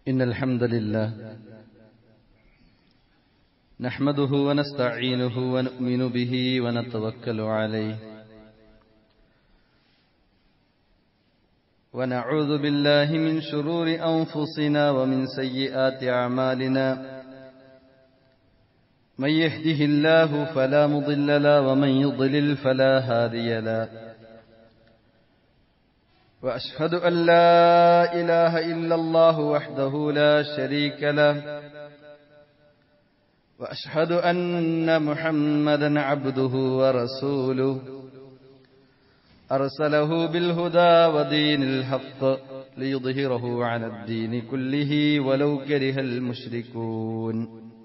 إن الحمد لله نحمده ونستعينه ونؤمن به ونتوكل عليه ونعوذ بالله من شرور أنفسنا ومن سيئات أعمالنا من يهده الله فلا مضل له ومن يضلل فلا هادي له وأشهد أن لا إله إلا الله وحده لا شريك له وأشهد أن محمدا عبده ورسوله أرسله بالهدى ودين الحق ليظهره على الدين كله ولو كره المشركون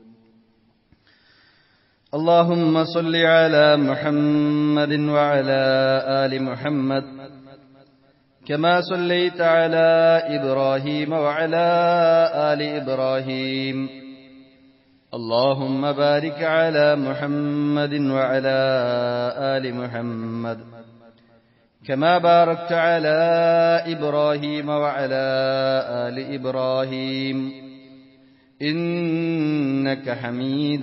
اللهم صل على محمد وعلى آل محمد كما صليت على إبراهيم وعلى آل إبراهيم اللهم بارك على محمد وعلى آل محمد كما باركت على إبراهيم وعلى آل إبراهيم إنك حميد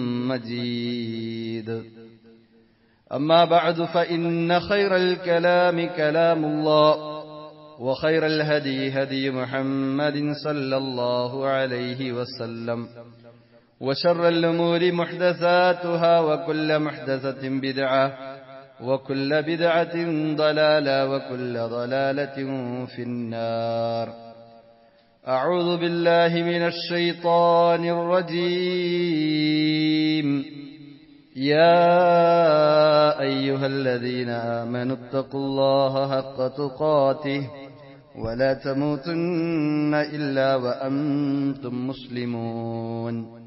مجيد أما بعد فإن خير الكلام كلام الله وخير الهدي هدي محمد صلى الله عليه وسلم وشر الأمور محدثاتها وكل محدثة بدعة وكل بدعة ضلالة وكل ضلالة في النار أعوذ بالله من الشيطان الرجيم يا أيها الذين آمنوا اتقوا الله حق تقاته ولا تموتن إلا وأنتم مسلمون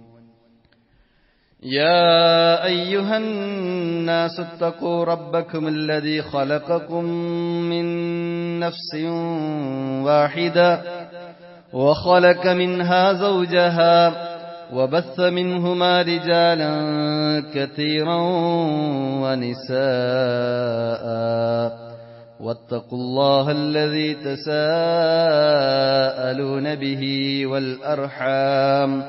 يا أيها الناس اتقوا ربكم الذي خلقكم من نفس واحدة وخلق منها زوجها وبث منهما رجالا كثيرا ونساء واتقوا الله الذي تساءلون به والأرحام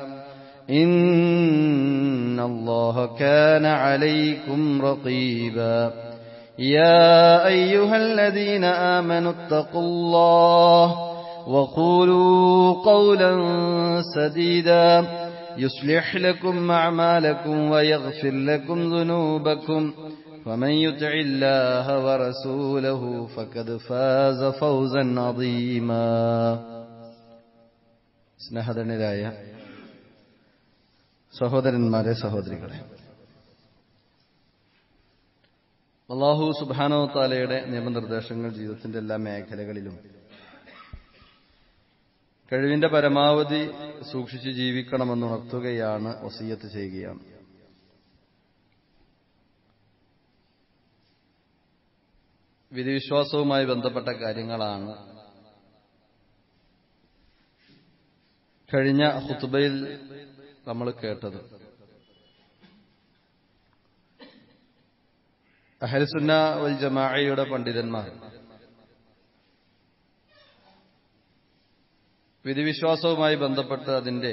إن الله كان عليكم رقيبا يا أيها الذين آمنوا اتقوا الله وقولوا قولا سديدا يصلح لكم أعمالكم ويغفر لكم ذنوبكم ومن يطع الله ورسوله فقد فاز فوزا عظيما സ്നേഹധനരായ സഹോദരന്മാരെ സഹോദരികളെ അള്ളാഹു സുബാനോ താലയുടെ നിയമനിർദ്ദേശങ്ങൾ ജീവിതത്തിന്റെ എല്ലാ മേഖലകളിലും കഴിവിന്റെ പരമാവധി സൂക്ഷിച്ച് ജീവിക്കണമെന്ന് ഉണർത്തുകയാണ് വസീയത്ത് ചെയ്യുകയാണ് വിധിവിശ്വാസവുമായി ബന്ധപ്പെട്ട കാര്യങ്ങളാണ് കഴിഞ്ഞ ഹുത്തുബയിൽ നമ്മൾ കേട്ടത് അഹൽസുന്ന വൽ ജമാഅയുടെ പണ്ഡിതന്മാർ വിധിവിശ്വാസവുമായി ബന്ധപ്പെട്ട് അതിന്റെ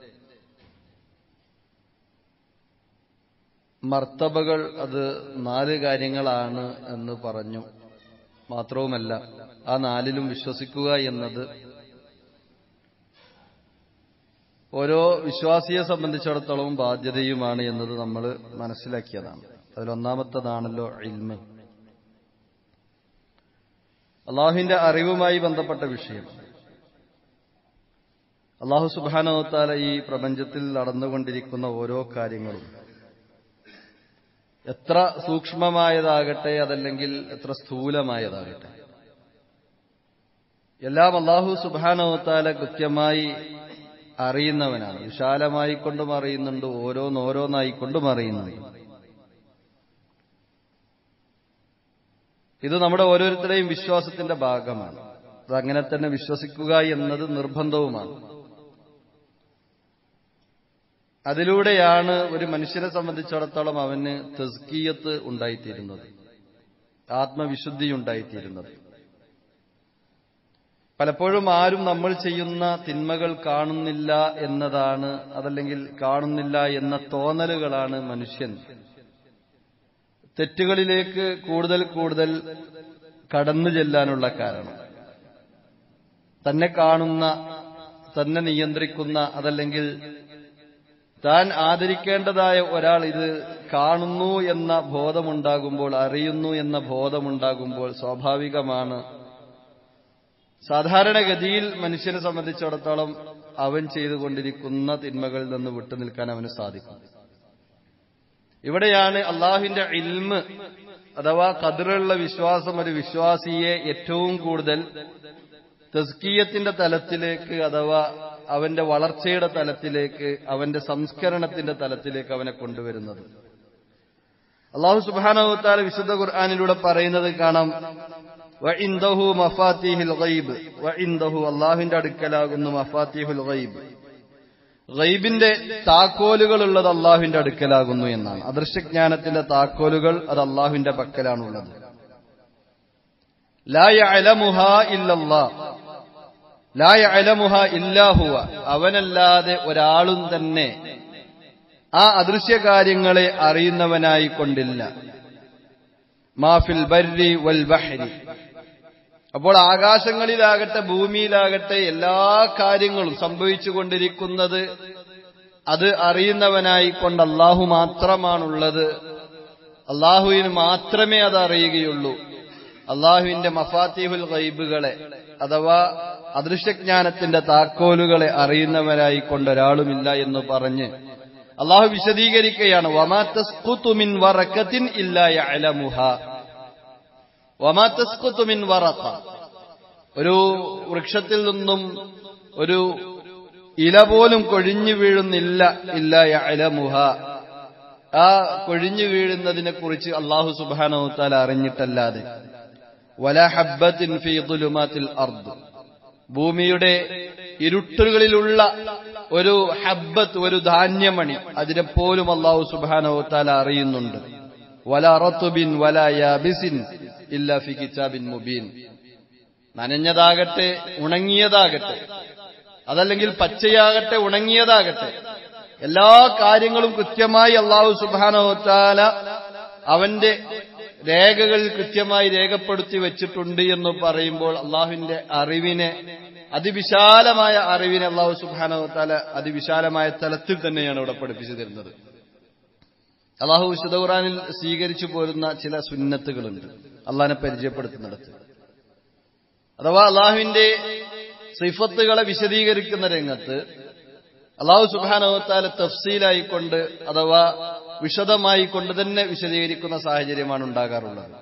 മർത്തബകൾ അത് നാല് കാര്യങ്ങളാണ് എന്ന് പറഞ്ഞു മാത്രവുമല്ല ആ നാലിലും വിശ്വസിക്കുക എന്നത് ഓരോ വിശ്വാസിയെ സംബന്ധിച്ചിടത്തോളം ബാധ്യതയുമാണ് എന്നത് നമ്മൾ മനസ്സിലാക്കിയതാണ് അതിലൊന്നാമത്തതാണല്ലോ ഇൽമ അള്ളാഹുവിന്റെ അറിവുമായി ബന്ധപ്പെട്ട വിഷയം അള്ളാഹു സുബാനോത്താല ഈ പ്രപഞ്ചത്തിൽ നടന്നുകൊണ്ടിരിക്കുന്ന ഓരോ കാര്യങ്ങളും എത്ര സൂക്ഷ്മമായതാകട്ടെ അതല്ലെങ്കിൽ എത്ര സ്ഥൂലമായതാകട്ടെ എല്ലാം അള്ളാഹു സുബാനോത്താല കൃത്യമായി അറിയുന്നവനാണ് വിശാലമായിക്കൊണ്ടും അറിയുന്നുണ്ട് ഓരോന്നോരോന്നായിക്കൊണ്ടും അറിയുന്നുണ്ട് ഇത് നമ്മുടെ ഓരോരുത്തരുടെയും വിശ്വാസത്തിന്റെ ഭാഗമാണ് അത് അങ്ങനെ തന്നെ വിശ്വസിക്കുക എന്നത് നിർബന്ധവുമാണ് അതിലൂടെയാണ് ഒരു മനുഷ്യനെ സംബന്ധിച്ചിടത്തോളം അവന് തെസ്കീയത്ത് ഉണ്ടായിത്തീരുന്നത് ആത്മവിശുദ്ധി ഉണ്ടായിത്തീരുന്നത് പലപ്പോഴും ആരും നമ്മൾ ചെയ്യുന്ന തിന്മകൾ കാണുന്നില്ല എന്നതാണ് അതല്ലെങ്കിൽ കാണുന്നില്ല എന്ന തോന്നലുകളാണ് മനുഷ്യൻ തെറ്റുകളിലേക്ക് കൂടുതൽ കൂടുതൽ കടന്നു ചെല്ലാനുള്ള കാരണം തന്നെ കാണുന്ന തന്നെ നിയന്ത്രിക്കുന്ന അതല്ലെങ്കിൽ താൻ ആദരിക്കേണ്ടതായ ഒരാൾ ഇത് കാണുന്നു എന്ന ബോധമുണ്ടാകുമ്പോൾ അറിയുന്നു എന്ന ബോധമുണ്ടാകുമ്പോൾ സ്വാഭാവികമാണ് സാധാരണഗതിയിൽ മനുഷ്യനെ സംബന്ധിച്ചിടത്തോളം അവൻ ചെയ്തുകൊണ്ടിരിക്കുന്ന തിന്മകളിൽ നിന്ന് വിട്ടുനിൽക്കാൻ അവന് സാധിക്കും ഇവിടെയാണ് അള്ളാഹുവിന്റെ ഇൽമ് അഥവാ കതിറുള്ള വിശ്വാസം ഒരു വിശ്വാസിയെ ഏറ്റവും കൂടുതൽ തസ്കീയത്തിന്റെ തലത്തിലേക്ക് അഥവാ അവന്റെ വളർച്ചയുടെ തലത്തിലേക്ക് അവന്റെ സംസ്കരണത്തിന്റെ തലത്തിലേക്ക് അവനെ കൊണ്ടുവരുന്നത് അള്ളാഹു സുബാനവത്താല വിശുദ്ധ ഖുർആാനിലൂടെ പറയുന്നത് കാണാം വഇന്ദഹു മഫാത്തിഹിൽ ഗൈബ് വഇന്ദഹു അള്ളാഹുവിന്റെ അടുക്കലാകുന്നു മഫാത്തിഹുൽ ഗൈബ് ഗൈബിന്റെ താക്കോലുകൾ ഉള്ളത് അള്ളാഹുവിന്റെ അടുക്കലാകുന്നു എന്നാണ് അദൃശ്യജ്ഞാനത്തിന്റെ താക്കോലുകൾ അത് അള്ളാഹുവിന്റെ പക്കലാണുള്ളത് ലാ യഅലമുഹ ഇല്ലല്ലാ ലാ യഅലമുഹ ഇല്ലാഹുവ അവനല്ലാതെ ഒരാളും തന്നെ ആ അദൃശ്യ കാര്യങ്ങളെ അറിയുന്നവനായി കൊണ്ടില്ല മാഫിൽ ബർരി വൽ ബഹരി അപ്പോൾ ആകാശങ്ങളിലാകട്ടെ ഭൂമിയിലാകട്ടെ എല്ലാ കാര്യങ്ങളും സംഭവിച്ചുകൊണ്ടിരിക്കുന്നത് അത് അറിയുന്നവനായി കൊണ്ട് അള്ളാഹു മാത്രമാണുള്ളത് അള്ളാഹുവിന് മാത്രമേ അത് അറിയുകയുള്ളൂ അള്ളാഹുവിന്റെ മഫാത്തിഹുൽ ഗൈബുകളെ അഥവാ അദൃശ്യജ്ഞാനത്തിന്റെ താക്കോലുകളെ അറിയുന്നവരായി കൊണ്ടൊരാളുമില്ല എന്ന് പറഞ്ഞ് അള്ളാഹു വിശദീകരിക്കുകയാണ് വമാത്തസ്കുത്തുമിൻ വറക്കത്തിൻ ഇല്ലായ അലമുഹ വമാത്തസ്കുത്തുമിൻ വറക്ക ഒരു വൃക്ഷത്തിൽ നിന്നും ഒരു ഇല പോലും കൊഴിഞ്ഞു വീഴുന്നില്ല ഇല്ലായ അലമുഹ ആ കൊഴിഞ്ഞു വീഴുന്നതിനെ കുറിച്ച് അള്ളാഹു സുബാനോത്താൽ അറിഞ്ഞിട്ടല്ലാതെ വല ഹബ്ബത്തിൻ ഫീ ദുലുമാത്തിൽ അർദ് ഭൂമിയുടെ ഇരുട്ടുകളിലുള്ള ഒരു ഹബ്ബത്ത് ഒരു ധാന്യമണി അതിനെ പോലും അള്ളാഹു സുബാനോത്താല അറിയുന്നുണ്ട് വല റത്തുബിൻ വല യാബിസിൻ ഇല്ല ഫി കിതാബിൻ മുബീൻ നനഞ്ഞതാകട്ടെ ഉണങ്ങിയതാകട്ടെ അതല്ലെങ്കിൽ പച്ചയാകട്ടെ ഉണങ്ങിയതാകട്ടെ എല്ലാ കാര്യങ്ങളും കൃത്യമായി അള്ളാഹു സുബാനോത്താല അവന്റെ രേഖകൾ കൃത്യമായി രേഖപ്പെടുത്തി വെച്ചിട്ടുണ്ട് എന്ന് പറയുമ്പോൾ അള്ളാഹുവിന്റെ അറിവിനെ അതിവിശാലമായ അറിവിനെ അള്ളാഹു സുബാനോത്താല അതിവിശാലമായ തലത്തിൽ തന്നെയാണ് ഇവിടെ പഠിപ്പിച്ചു തരുന്നത് അള്ളാഹു വിശുദ്ധ ഖുറാനിൽ സ്വീകരിച്ചു പോരുന്ന ചില സുന്നത്തുകളുണ്ട് അള്ളാഹിനെ പരിചയപ്പെടുത്തുന്നിടത്ത് അഥവാ അള്ളാഹുവിന്റെ സിഫത്തുകളെ വിശദീകരിക്കുന്ന രംഗത്ത് അള്ളാഹു സുബാനോത്താല തഫ്സീലായിക്കൊണ്ട് അഥവാ വിശദമായി കൊണ്ട് തന്നെ വിശദീകരിക്കുന്ന സാഹചര്യമാണ് ഉണ്ടാകാറുള്ളത്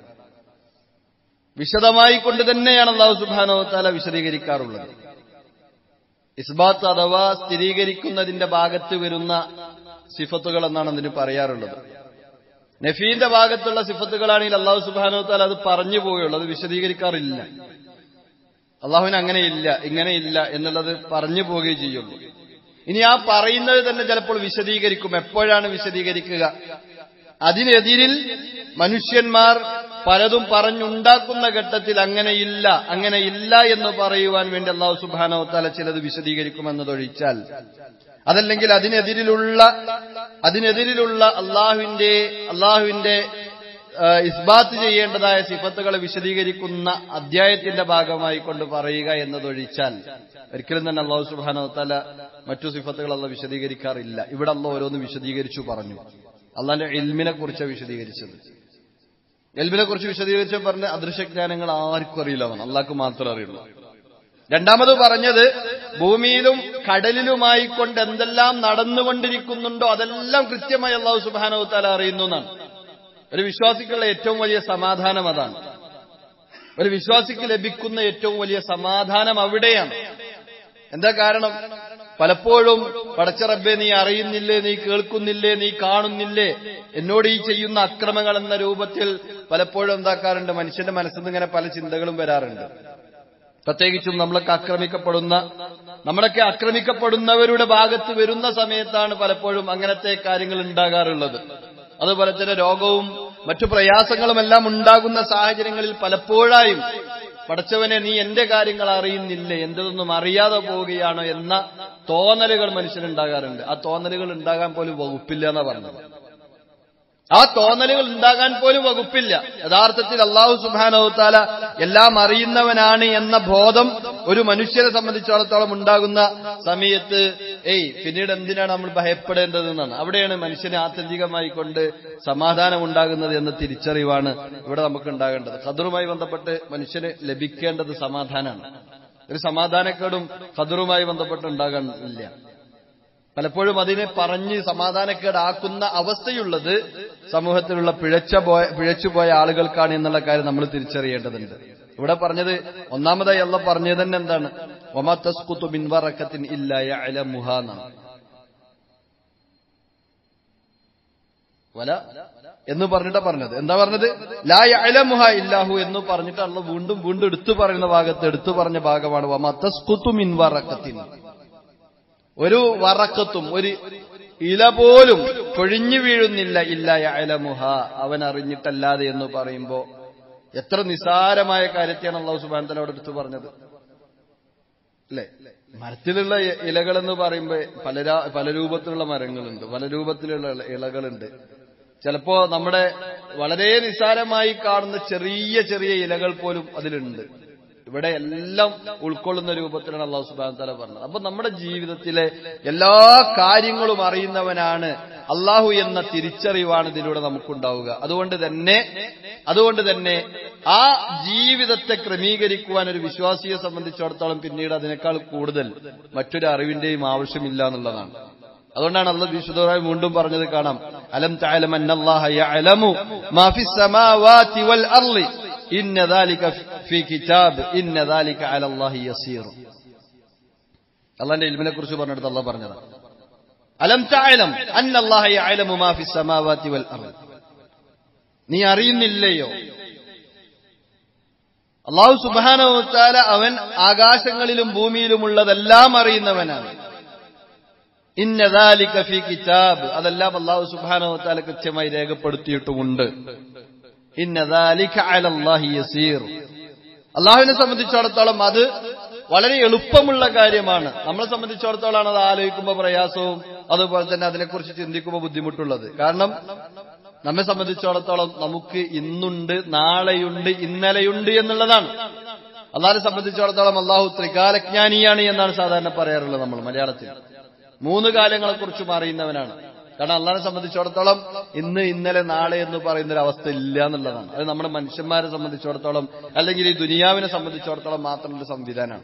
വിശദമായി കൊണ്ട് തന്നെയാണ് അള്ളാഹു സുബാനോത്താല വിശദീകരിക്കാറുള്ളത് ഇസ്ബാത്ത് അഥവാ സ്ഥിരീകരിക്കുന്നതിന്റെ ഭാഗത്ത് വരുന്ന സിഫത്തുകൾ എന്നാണ് അതിന് പറയാറുള്ളത് നഫീന്റെ ഭാഗത്തുള്ള സിഫത്തുകളാണെങ്കിൽ അള്ളാഹു സുബാനോത്താൽ അത് പറഞ്ഞു പോവുകയുള്ളൂ അത് വിശദീകരിക്കാറില്ല അള്ളാഹുവിന് അങ്ങനെയില്ല ഇങ്ങനെയില്ല എന്നുള്ളത് പറഞ്ഞു പോവുകയും ചെയ്യുള്ളൂ ഇനി ആ പറയുന്നത് തന്നെ ചിലപ്പോൾ വിശദീകരിക്കും എപ്പോഴാണ് വിശദീകരിക്കുക അതിനെതിരിൽ മനുഷ്യന്മാർ പലതും പറഞ്ഞുണ്ടാക്കുന്ന ഘട്ടത്തിൽ അങ്ങനെയില്ല അങ്ങനെയില്ല എന്ന് പറയുവാൻ വേണ്ടി അള്ളാഹു സുബാനോത്താല ചിലത് വിശദീകരിക്കുമെന്നതൊഴിച്ചാൽ അതല്ലെങ്കിൽ അതിനെതിരിലുള്ള അതിനെതിരിലുള്ള അള്ളാഹുവിന്റെ അള്ളാഹുവിന്റെ ഇസ്ബാത്ത് ചെയ്യേണ്ടതായ സിഫത്തുകളെ വിശദീകരിക്കുന്ന അധ്യായത്തിന്റെ ഭാഗമായി കൊണ്ട് പറയുക എന്നതൊഴിച്ചാൽ ഒരിക്കലും തന്നെ അള്ളാഹു സുബാനോ തല മറ്റു സിഫത്തുകൾ അള്ള വിശദീകരിക്കാറില്ല ഇവിടെ അള്ള ഓരോന്ന് വിശദീകരിച്ചു പറഞ്ഞു അള്ളാന്റെ എൽമിനെ കുറിച്ച് വിശദീകരിച്ചത് എൽമിനെ കുറിച്ച് വിശദീകരിച്ച പറഞ്ഞ അദൃശ്യജ്ഞാനങ്ങൾ ആർക്കും അറിയില്ല അള്ളാഹ്ക്ക് മാത്രമേ അറിയുള്ളൂ രണ്ടാമത് പറഞ്ഞത് ഭൂമിയിലും കടലിലുമായി കൊണ്ട് എന്തെല്ലാം നടന്നുകൊണ്ടിരിക്കുന്നുണ്ടോ അതെല്ലാം കൃത്യമായി അള്ളാഹു സുബാനോ താല അറിയുന്നു എന്നാണ് ഒരു വിശ്വാസിക്കുള്ള ഏറ്റവും വലിയ സമാധാനം അതാണ് ഒരു വിശ്വാസിക്ക് ലഭിക്കുന്ന ഏറ്റവും വലിയ സമാധാനം അവിടെയാണ് എന്താ കാരണം പലപ്പോഴും പടച്ചറബെ നീ അറിയുന്നില്ലേ നീ കേൾക്കുന്നില്ലേ നീ കാണുന്നില്ലേ എന്നോട് ഈ ചെയ്യുന്ന അക്രമങ്ങൾ എന്ന രൂപത്തിൽ പലപ്പോഴും എന്താക്കാറുണ്ട് മനുഷ്യന്റെ മനസ്സിൽ നിന്ന് ഇങ്ങനെ പല ചിന്തകളും വരാറുണ്ട് പ്രത്യേകിച്ചും നമ്മളൊക്കെ ആക്രമിക്കപ്പെടുന്ന നമ്മളൊക്കെ ആക്രമിക്കപ്പെടുന്നവരുടെ ഭാഗത്ത് വരുന്ന സമയത്താണ് പലപ്പോഴും അങ്ങനത്തെ കാര്യങ്ങൾ ഉണ്ടാകാറുള്ളത് അതുപോലെ തന്നെ രോഗവും മറ്റു പ്രയാസങ്ങളുമെല്ലാം ഉണ്ടാകുന്ന സാഹചര്യങ്ങളിൽ പലപ്പോഴായും പടച്ചവനെ നീ എന്റെ കാര്യങ്ങൾ അറിയുന്നില്ലേ എന്തൊന്നും അറിയാതെ പോവുകയാണോ എന്ന തോന്നലുകൾ മനുഷ്യനുണ്ടാകാറുണ്ട് ആ തോന്നലുകൾ ഉണ്ടാകാൻ പോലും വകുപ്പില്ല എന്നാ പറഞ്ഞത് ആ തോന്നലുകൾ ഉണ്ടാകാൻ പോലും വകുപ്പില്ല യഥാർത്ഥത്തിൽ അള്ളാഹു സുബാനവത്താല എല്ലാം അറിയുന്നവനാണ് എന്ന ബോധം ഒരു മനുഷ്യരെ സംബന്ധിച്ചിടത്തോളം ഉണ്ടാകുന്ന സമയത്ത് ഏയ് പിന്നീട് എന്തിനാണ് നമ്മൾ ഭയപ്പെടേണ്ടതെന്നാണ് അവിടെയാണ് മനുഷ്യന് ആത്യന്തികമായി കൊണ്ട് സമാധാനം ഉണ്ടാകുന്നത് എന്ന തിരിച്ചറിവാണ് ഇവിടെ നമുക്ക് ഉണ്ടാകേണ്ടത് ഖദറുമായി ബന്ധപ്പെട്ട് മനുഷ്യന് ലഭിക്കേണ്ടത് സമാധാനമാണ് ഒരു സമാധാനക്കേടും ഖദറുമായി ബന്ധപ്പെട്ട് ഉണ്ടാകാനില്ല പലപ്പോഴും അതിനെ പറഞ്ഞ് സമാധാനക്കേടാക്കുന്ന അവസ്ഥയുള്ളത് സമൂഹത്തിലുള്ള പിഴച്ച പോയ പിഴച്ചുപോയ ആളുകൾക്കാണ് എന്നുള്ള കാര്യം നമ്മൾ തിരിച്ചറിയേണ്ടതുണ്ട് ഇവിടെ പറഞ്ഞത് ഒന്നാമതായി അല്ല പറഞ്ഞത് തന്നെ എന്താണ് ഒമാ തസ്കുത്തു മിൻവറക്കത്തിൻ ഇല്ലായ അല മുഹാന്നാണ് വല എന്ന് പറഞ്ഞിട്ടാ പറഞ്ഞത് എന്താ പറഞ്ഞത് ലാ അലമുഹ ഇല്ലാഹു എന്ന് പറഞ്ഞിട്ട് അള്ള വീണ്ടും വീണ്ടും എടുത്തു പറയുന്ന ഭാഗത്ത് എടുത്തു പറഞ്ഞ ഭാഗമാണ് വമാ തസ്കുത്തു മിൻവറക്കത്തിൻ ഒരു വറക്കത്തും ഒരു ഇല പോലും കൊഴിഞ്ഞു വീഴുന്നില്ല ഇല്ല അലമുഹ അവൻ അറിഞ്ഞിട്ടല്ലാതെ എന്ന് പറയുമ്പോ എത്ര നിസാരമായ കാര്യത്തെയാണ് അള്ളാഹു സുബാൻ തലോട് എടുത്തു പറഞ്ഞത് അല്ലെ മരത്തിലുള്ള ഇലകൾ എന്ന് പറയുമ്പോ പല രാ- പല രൂപത്തിലുള്ള മരങ്ങളുണ്ട് പല രൂപത്തിലുള്ള ഇല- ഇലകളുണ്ട് ചിലപ്പോ നമ്മുടെ വളരെ നിസ്സാരമായി കാണുന്ന ചെറിയ ചെറിയ ഇലകൾ പോലും അതിലുണ്ട് ഇവിടെ എല്ലാം ഉൾക്കൊള്ളുന്ന രൂപത്തിലാണ് അള്ളാഹു സുബാൻ തല പറഞ്ഞത് അപ്പൊ നമ്മുടെ ജീവിതത്തിലെ എല്ലാ കാര്യങ്ങളും അറിയുന്നവനാണ് അള്ളാഹു എന്ന തിരിച്ചറിവാണ് ഇതിലൂടെ നമുക്കുണ്ടാവുക അതുകൊണ്ട് തന്നെ അതുകൊണ്ട് തന്നെ ആ ജീവിതത്തെ ക്രമീകരിക്കുവാൻ ഒരു വിശ്വാസിയെ സംബന്ധിച്ചിടത്തോളം പിന്നീട് അതിനേക്കാൾ കൂടുതൽ മറ്റൊരു അറിവിന്റെയും ആവശ്യമില്ല എന്നുള്ളതാണ് അതുകൊണ്ടാണ് അള്ളാഹ് വിശുദ്ധമായി വീണ്ടും പറഞ്ഞത് കാണാം അലം തഅലം അന്നല്ലാഹ യഅലമു മാ ഫിസ് സമാവാതി വൽ അർളി ഇന്ന ദാലിക ഫീ കിതാബ് ഇന്ന ദാലിക അലല്ലാഹി യസീർ അള്ളാന്റെ ഇൽമിനെ കുറിച്ച് പറഞ്ഞിട്ട് അള്ളാഹ് പറഞ്ഞതാണ് അലം തഅലം അന്നല്ലാഹ യഅലമു മാ ഫിസ് സമാവാതി വൽ അർളി നീ അറിയുന്നില്ലയോ അള്ളാഹു സുബ്ഹാനഹു വ തആല അവൻ ആകാശങ്ങളിലും ഭൂമിയിലുമുള്ളതെല്ലാം അറിയുന്നവനാണ് ഇന്ന ദാലിക ഫീ കിതാബ് അതെല്ലാം അള്ളാഹു സുബ്ഹാനഹു വ തആല കൃത്യമായി രേഖപ്പെടുത്തിയിട്ടുമുണ്ട് ഇന്ന ദാലിക അലല്ലാഹി യസീർ അള്ളാഹുവിനെ സംബന്ധിച്ചിടത്തോളം അത് വളരെ എളുപ്പമുള്ള കാര്യമാണ് നമ്മളെ സംബന്ധിച്ചിടത്തോളം അത് ആലോചിക്കുമ്പോൾ പ്രയാസവും അതുപോലെ തന്നെ അതിനെക്കുറിച്ച് ചിന്തിക്കുമ്പോൾ ബുദ്ധിമുട്ടുള്ളത് കാരണം നമ്മെ സംബന്ധിച്ചിടത്തോളം നമുക്ക് ഇന്നുണ്ട് നാളെയുണ്ട് ഇന്നലെയുണ്ട് എന്നുള്ളതാണ് അള്ളാഹിനെ സംബന്ധിച്ചിടത്തോളം അള്ളാഹു ത്രികാലജ്ഞാനിയാണ് എന്നാണ് സാധാരണ പറയാറുള്ളത് നമ്മൾ മലയാളത്തിൽ മൂന്ന് കാലങ്ങളെക്കുറിച്ചും അറിയുന്നവനാണ് കാരണം അള്ളാഹിനെ സംബന്ധിച്ചിടത്തോളം ഇന്ന് ഇന്നലെ നാളെ എന്ന് പറയുന്ന ഒരു അവസ്ഥ ഇല്ല എന്നുള്ളതാണ് അത് നമ്മുടെ മനുഷ്യന്മാരെ സംബന്ധിച്ചിടത്തോളം അല്ലെങ്കിൽ ഈ ദുനിയാവിനെ സംബന്ധിച്ചിടത്തോളം മാത്രമുള്ള സംവിധാനമാണ്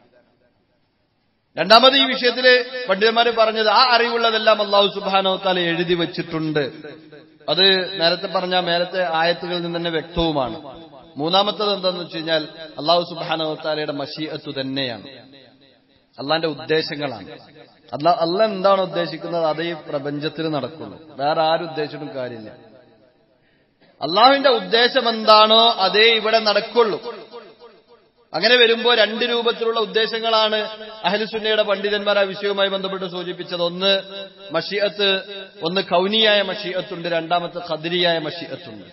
രണ്ടാമത് ഈ വിഷയത്തില് പണ്ഡിതന്മാര് പറഞ്ഞത് ആ അറിവുള്ളതെല്ലാം അള്ളാഹു സുബാനോ താല എഴുതി വെച്ചിട്ടുണ്ട് അത് നേരത്തെ പറഞ്ഞ മേലത്തെ ആയത്തുകളിൽ നിന്ന് തന്നെ വ്യക്തവുമാണ് മൂന്നാമത്തത് എന്താന്ന് വെച്ച് കഴിഞ്ഞാൽ അള്ളാഹു സുബാനോ താലയുടെ മഷീഅത്ത് തന്നെയാണ് അള്ളാന്റെ ഉദ്ദേശങ്ങളാണ് അല്ല അല്ല എന്താണ് ഉദ്ദേശിക്കുന്നത് അത് ഈ പ്രപഞ്ചത്തിൽ നടക്കുള്ളൂ വേറെ ആരും ഉദ്ദേശിച്ചിട്ടും കാര്യമില്ല അള്ളാഹുവിന്റെ ഉദ്ദേശം എന്താണോ അതേ ഇവിടെ നടക്കുള്ളൂ അങ്ങനെ വരുമ്പോൾ രണ്ട് രൂപത്തിലുള്ള ഉദ്ദേശങ്ങളാണ് അഹലുസുന്നയുടെ പണ്ഡിതന്മാർ ആ വിഷയവുമായി ബന്ധപ്പെട്ട് സൂചിപ്പിച്ചത് ഒന്ന് മഷിയത്ത് ഒന്ന് കൗനിയായ മഷിയത്തുണ്ട് രണ്ടാമത്തെ ഖദരിയായ മഷിയത്തുണ്ട്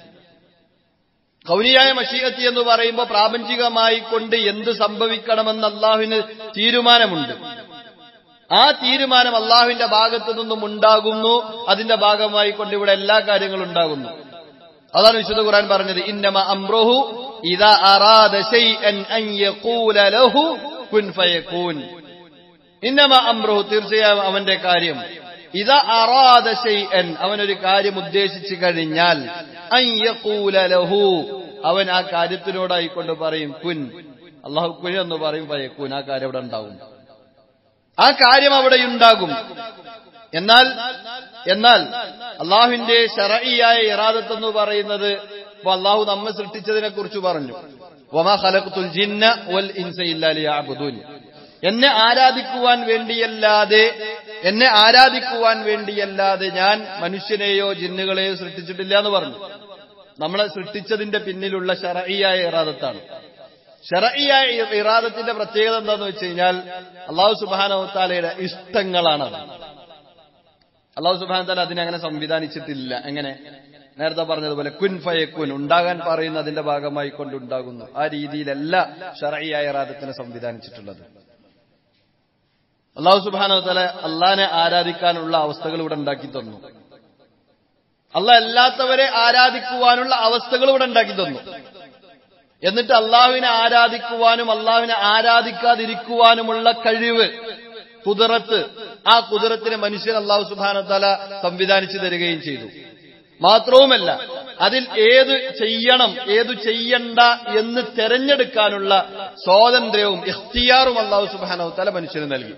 കൗനിയായ മഷീയത്ത് എന്ന് പറയുമ്പോൾ പ്രാപഞ്ചികമായി കൊണ്ട് എന്ത് സംഭവിക്കണമെന്ന് അള്ളാഹുവിന് തീരുമാനമുണ്ട് ആ തീരുമാനം അള്ളാഹുവിന്റെ ഭാഗത്തു നിന്നും ഉണ്ടാകുന്നു അതിന്റെ ഭാഗമായി കൊണ്ട് ഇവിടെ എല്ലാ കാര്യങ്ങളും ഉണ്ടാകുന്നു അതാണ് വിശുദ്ധ ഖുർആൻ പറഞ്ഞത് ഇന്നമ അംറുഹു ഇദാ അറാദ ശൈഅൻ അൻ യഖൂല ലഹു കുൻ ഫയകൂൻ ഇന്നമ അംറുഹു തീർച്ചയായും അവന്റെ കാര്യം ഇദാ അറാദ ശൈഅൻ അവനൊരു കാര്യം ഉദ്ദേശിച്ചു കഴിഞ്ഞാൽ അൻ യഖൂല ലഹു അവൻ ആ കാര്യത്തിനോടായിക്കൊണ്ട് പറയും കുൻ അള്ളാഹു കുൻ എന്ന് പറയും ഫയകൂൻ ആ കാര്യം അവിടെ ഉണ്ടാവും ആ കാര്യം അവിടെ ഉണ്ടാകും എന്നാൽ എന്നാൽ അള്ളാഹുവിന്റെ ശറയിയായ ഇറാദത്ത് എന്ന് പറയുന്നത് ഇപ്പൊ അള്ളാഹു നമ്മെ സൃഷ്ടിച്ചതിനെ കുറിച്ച് പറഞ്ഞു വമാ ഖലഖ്തുൽ ജിന്ന വൽ ഇൻസ ഇല്ലാ ലിയഅബ്ദൂൻ എന്നെ ആരാധിക്കുവാൻ വേണ്ടിയല്ലാതെ എന്നെ ആരാധിക്കുവാൻ വേണ്ടിയല്ലാതെ ഞാൻ മനുഷ്യനെയോ ജിന്നുകളെയോ സൃഷ്ടിച്ചിട്ടില്ല എന്ന് പറഞ്ഞു നമ്മളെ സൃഷ്ടിച്ചതിന്റെ പിന്നിലുള്ള ശറയിയായ ഇറാദത്താണ് ഷറയിയായ ഇറാദത്തിന്റെ പ്രത്യേകത എന്താന്ന് വെച്ച് കഴിഞ്ഞാൽ അള്ളാഹു സുബാനവത്താലയുടെ ഇഷ്ടങ്ങളാണ് അത് അള്ളാഹു സുബാന താല അതിനെ അങ്ങനെ സംവിധാനിച്ചിട്ടില്ല എങ്ങനെ നേരത്തെ പറഞ്ഞതുപോലെ കുൻ ഫയക്കുൻ ഉണ്ടാകാൻ പറയുന്ന അതിന്റെ ഭാഗമായി കൊണ്ടുണ്ടാകുന്നു ആ രീതിയിലല്ല ഷറയായ റാദത്തിനെ സംവിധാനിച്ചിട്ടുള്ളത് അള്ളാഹു സുബാന തല അള്ളാനെ ആരാധിക്കാനുള്ള അവസ്ഥകൾ ഇവിടെ ഉണ്ടാക്കി തന്നു അല്ല അല്ലാത്തവരെ ആരാധിക്കുവാനുള്ള അവസ്ഥകൾ ഇവിടെ ഉണ്ടാക്കി തന്നു എന്നിട്ട് അള്ളാഹുവിനെ ആരാധിക്കുവാനും അള്ളാഹുവിനെ ആരാധിക്കാതിരിക്കുവാനുമുള്ള കഴിവ് കുതിരത്ത് ആ കുതിരത്തിന് മനുഷ്യൻ അള്ളാഹു സുബാനത്തല സംവിധാനിച്ചു തരികയും ചെയ്തു മാത്രവുമല്ല അതിൽ ഏത് ചെയ്യണം ഏതു ചെയ്യണ്ട എന്ന് തെരഞ്ഞെടുക്കാനുള്ള സ്വാതന്ത്ര്യവും ഇഖ്തിയാറും അള്ളാഹു സുബാനവത്തല മനുഷ്യന് നൽകി